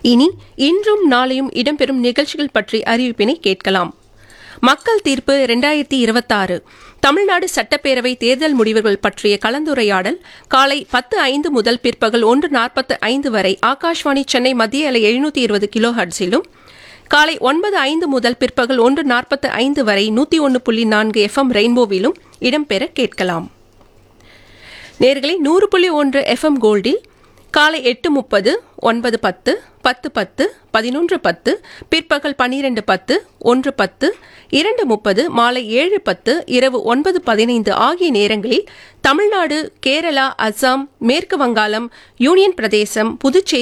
இனி இன்றும் நாளையும் இடம்பெறும் நிகழ்ச்சிகள் பற்றி அறிவிப்பினை கேட்கலாம் மக்கள் தீர்ப்பு இரண்டாயிரத்தி இருபத்தாறு தமிழ்நாடு சட்டப்பேரவை தேர்தல் முடிவுகள் பற்றிய கலந்துரையாடல் காலை பத்து ஐந்து முதல் பிற்பகல் ஒன்று நாற்பத்து ஐந்து வரை ஆகாஷ்வாணி சென்னை மத்திய அலை எழுநூத்தி இருபது கிலோ ஹர்ட்ஸிலும் காலை ஒன்பது ஐந்து முதல் பிற்பகல் ஒன்று நாற்பத்து ஐந்து வரை நூற்றி ஒன்று புள்ளி நான்கு எஃப்எம் ரெயின்போவிலும் இடம்பெற கேட்கலாம் நேர்களை நூறு புள்ளி ஒன்று எஃப்எம் கோல்டில் காலை எட்டு முப்பது ஒன்பது பத்து பத்து பத்து பதினொன்று பத்து பிற்பகல் பனிரெண்டு பத்து ஒன்று பத்து இரண்டு முப்பது மாலை ஏழு பத்து இரவு ஒன்பது பதினைந்து ஆகிய நேரங்களில் தமிழ்நாடு கேரளா அஸ்ஸாம் மேற்கு வங்காளம் யூனியன் பிரதேசம் புதுச்சேரி